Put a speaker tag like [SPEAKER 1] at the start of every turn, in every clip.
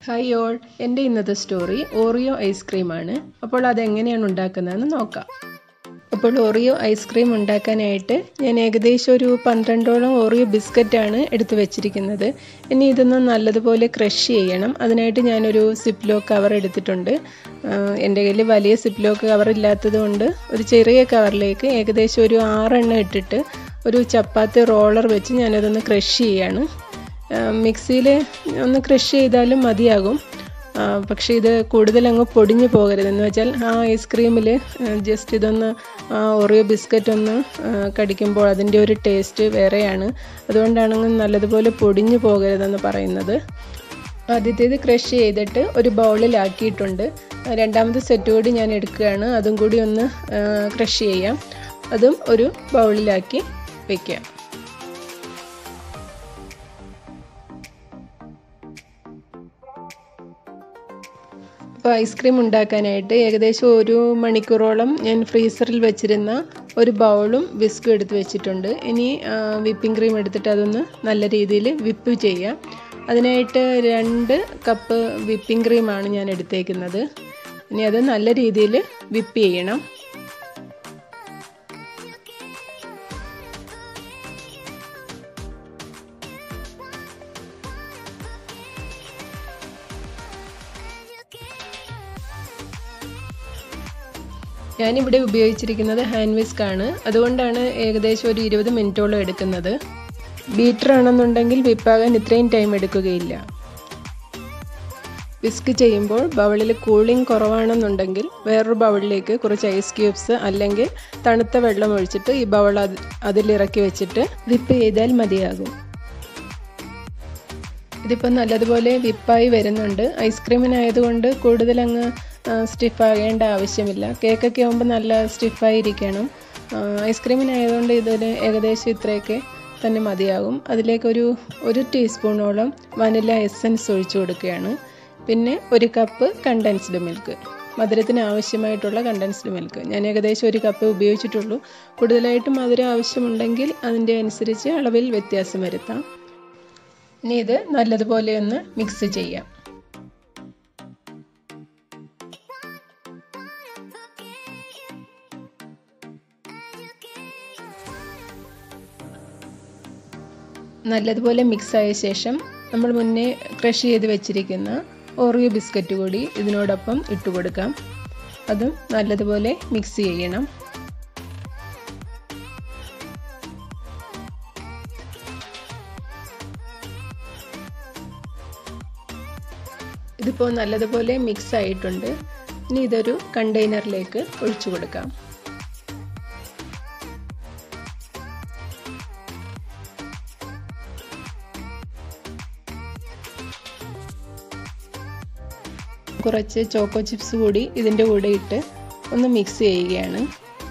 [SPEAKER 1] hi all എൻ്റെ ഇന്നത്തെ story Oreo ഐസ്ക്രീമാണ് അപ്പോൾ അതെങ്ങനെയാണ് ഉണ്ടാക്കുന്നതെന്ന് നോക്കാം അപ്പോൾ ഓറിയോ ഐസ്ക്രീം ഉണ്ടാക്കാനായിട്ട് ഞാൻ ഏകദേശം ഒരു പന്ത്രണ്ടോളം ഓറിയോ ബിസ്ക്കറ്റാണ് എടുത്തു വെച്ചിരിക്കുന്നത് ഇനി ഇതൊന്ന് നല്ലതുപോലെ ക്രഷ് ചെയ്യണം അതിനായിട്ട് ഞാനൊരു സിപ്ലോ കവർ എടുത്തിട്ടുണ്ട് എൻ്റെ കയ്യിൽ വലിയ സിപ്ലോ കവർ ഇല്ലാത്തത് കൊണ്ട് ഒരു ചെറിയ കവറിലേക്ക് ഏകദേശം ഒരു ആറെണ്ണം ഇട്ടിട്ട് ഒരു ചപ്പാത്തി റോളർ വെച്ച് ഞാനതൊന്ന് ക്രഷ് ചെയ്യാണ് മിക്സിയിൽ ഒന്ന് ക്രഷ് ചെയ്താലും മതിയാകും പക്ഷേ ഇത് കൂടുതൽ അങ്ങ് പൊടിഞ്ഞു പോകരുത് എന്ന് വെച്ചാൽ ആ ഐസ്ക്രീമിൽ ജസ്റ്റ് ഇതൊന്ന് ഒറിയോ ബിസ്ക്കറ്റ് ഒന്ന് കടിക്കുമ്പോൾ അതിൻ്റെ ഒരു ടേസ്റ്റ് വേറെയാണ് അതുകൊണ്ടാണ് നല്ലതുപോലെ പൊടിഞ്ഞു പോകരുതെന്ന് പറയുന്നത് ആദ്യത്തേത് ക്രഷ് ചെയ്തിട്ട് ഒരു ബൗളിലാക്കിയിട്ടുണ്ട് രണ്ടാമത്തെ സെറ്റ് കൂടി ഞാൻ എടുക്കുകയാണ് അതും കൂടി ഒന്ന് ക്രഷ് ചെയ്യാം അതും ഒരു ബൗളിലാക്കി വയ്ക്കാം അപ്പോൾ ഐസ്ക്രീം ഉണ്ടാക്കാനായിട്ട് ഏകദേശം ഒരു മണിക്കൂറോളം ഞാൻ ഫ്രീസറിൽ വെച്ചിരുന്ന ഒരു ബൗളും വിസ്കും എടുത്ത് വെച്ചിട്ടുണ്ട് ഇനി വിപ്പിംഗ് ക്രീം എടുത്തിട്ട് അതൊന്ന് നല്ല രീതിയിൽ വിപ്പ് ചെയ്യാം അതിനായിട്ട് രണ്ട് കപ്പ് വിപ്പിംഗ് ക്രീമാണ് ഞാൻ എടുത്തേക്കുന്നത് ഇനി അത് നല്ല രീതിയിൽ വിപ്പ് ചെയ്യണം ഞാനിവിടെ ഉപയോഗിച്ചിരിക്കുന്നത് ഹാൻഡ് വിസ്ക് ആണ് അതുകൊണ്ടാണ് ഏകദേശം ഒരു ഇരുപത് മിനിറ്റോളം എടുക്കുന്നത് ബീറ്റർ ആണെന്നുണ്ടെങ്കിൽ വിപ്പാകാൻ ഇത്രയും ടൈം എടുക്കുകയില്ല വിസ്ക് ചെയ്യുമ്പോൾ ബൗളിൽ കൂളിംഗ് കുറവാണെന്നുണ്ടെങ്കിൽ വേറൊരു ബൗളിലേക്ക് കുറച്ച് ഐസ് ക്യൂബ്സ് അല്ലെങ്കിൽ തണുത്ത വെള്ളം ഒഴിച്ചിട്ട് ഈ ബൗൾ അതിലിറക്കി വെച്ചിട്ട് വിപ്പ് ചെയ്താൽ മതിയാകും ഇതിപ്പോൾ നല്ലതുപോലെ വിപ്പായി വരുന്നുണ്ട് ഐസ്ക്രീമിനായതുകൊണ്ട് കൂടുതൽ അങ്ങ് സ്റ്റിഫാകേണ്ട ആവശ്യമില്ല കേക്കൊക്കെ ആകുമ്പോൾ നല്ല സ്റ്റിഫായിരിക്കണം ഐസ്ക്രീമിനായതുകൊണ്ട് ഇതിൽ ഏകദേശം ഇത്രയൊക്കെ തന്നെ മതിയാകും അതിലേക്കൊരു ഒരു ടീസ്പൂണോളം വനില എസൻസ് ഒഴിച്ചു കൊടുക്കുകയാണ് പിന്നെ ഒരു കപ്പ് കണ്ടൻസ്ഡ് മിൽക്ക് മധുരത്തിന് ആവശ്യമായിട്ടുള്ള കണ്ടൻസ്ഡ് മിൽക്ക് ഞാൻ ഏകദേശം ഒരു കപ്പ് ഉപയോഗിച്ചിട്ടുള്ളൂ കൂടുതലായിട്ട് മധുരം ആവശ്യമുണ്ടെങ്കിൽ അതിൻ്റെ അനുസരിച്ച് അളവിൽ വ്യത്യാസം വരുത്താം ഇനി ഇത് നല്ലതുപോലെ ഒന്ന് മിക്സ് ചെയ്യാം നല്ലതുപോലെ മിക്സ് ആയ ശേഷം നമ്മൾ മുന്നേ ക്രഷ് ചെയ്ത് വെച്ചിരിക്കുന്ന ഓറിയോ ബിസ്ക്കറ്റ് കൂടി ഇതിനോടൊപ്പം ഇട്ട് കൊടുക്കാം അതും നല്ലതുപോലെ മിക്സ് ചെയ്യണം ഇതിപ്പോൾ നല്ലതുപോലെ മിക്സ് ആയിട്ടുണ്ട് ഇനി ഇതൊരു കണ്ടെയ്നറിലേക്ക് ഒഴിച്ചു കൊടുക്കാം കുറച്ച് ചോക്കോ ചിപ്സ് കൂടി ഇതിൻ്റെ കൂടെ ഇട്ട് ഒന്ന് മിക്സ് ചെയ്യുകയാണ്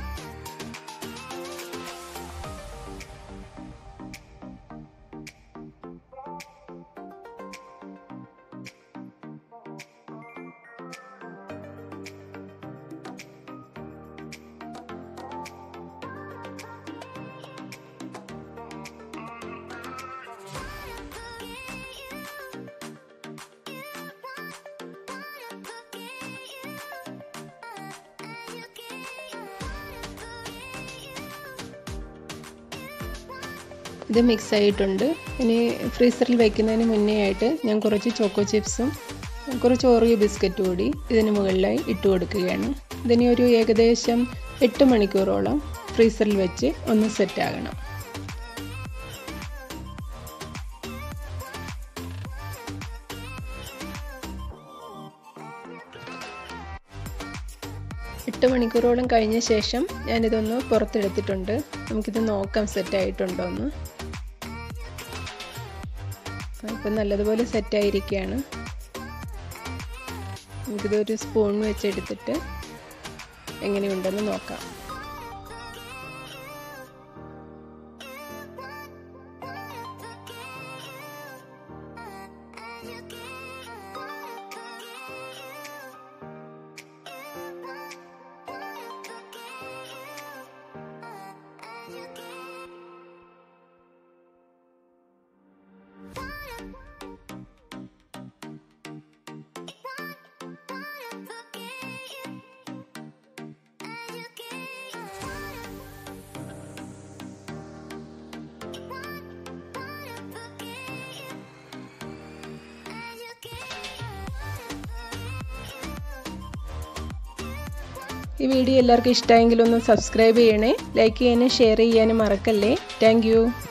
[SPEAKER 1] ഇത് മിക്സ് ആയിട്ടുണ്ട് ഇനി ഫ്രീസറിൽ വയ്ക്കുന്നതിന് മുന്നേ ആയിട്ട് ഞാൻ കുറച്ച് ചോക്കോ ചിപ്സും കുറച്ച് ഓറിയോ ബിസ്ക്കറ്റ് കൂടി ഇതിന് മുകളിലായി ഇട്ട് കൊടുക്കുകയാണ് ഇതിനി ഒരു ഏകദേശം എട്ട് മണിക്കൂറോളം ഫ്രീസറിൽ വെച്ച് ഒന്ന് സെറ്റ് ആകണം എട്ട് മണിക്കൂറോളം കഴിഞ്ഞ ശേഷം ഞാനിതൊന്ന് പുറത്തെടുത്തിട്ടുണ്ട് നമുക്കിത് നോക്കാം സെറ്റായിട്ടുണ്ടോ എന്ന് ഇപ്പം നല്ലതുപോലെ സെറ്റായിരിക്കുകയാണ് നമുക്കിതൊരു സ്പൂൺ വെച്ചെടുത്തിട്ട് എങ്ങനെയുണ്ടെന്ന് നോക്കാം ഈ വീഡിയോ എല്ലാവർക്കും ഇഷ്ടമായെങ്കിൽ ഒന്ന് സബ്സ്ക്രൈബ് ചെയ്യണേ ലൈക്ക് ചെയ്യാനും ഷെയർ ചെയ്യാനും മറക്കല്ലേ താങ്ക്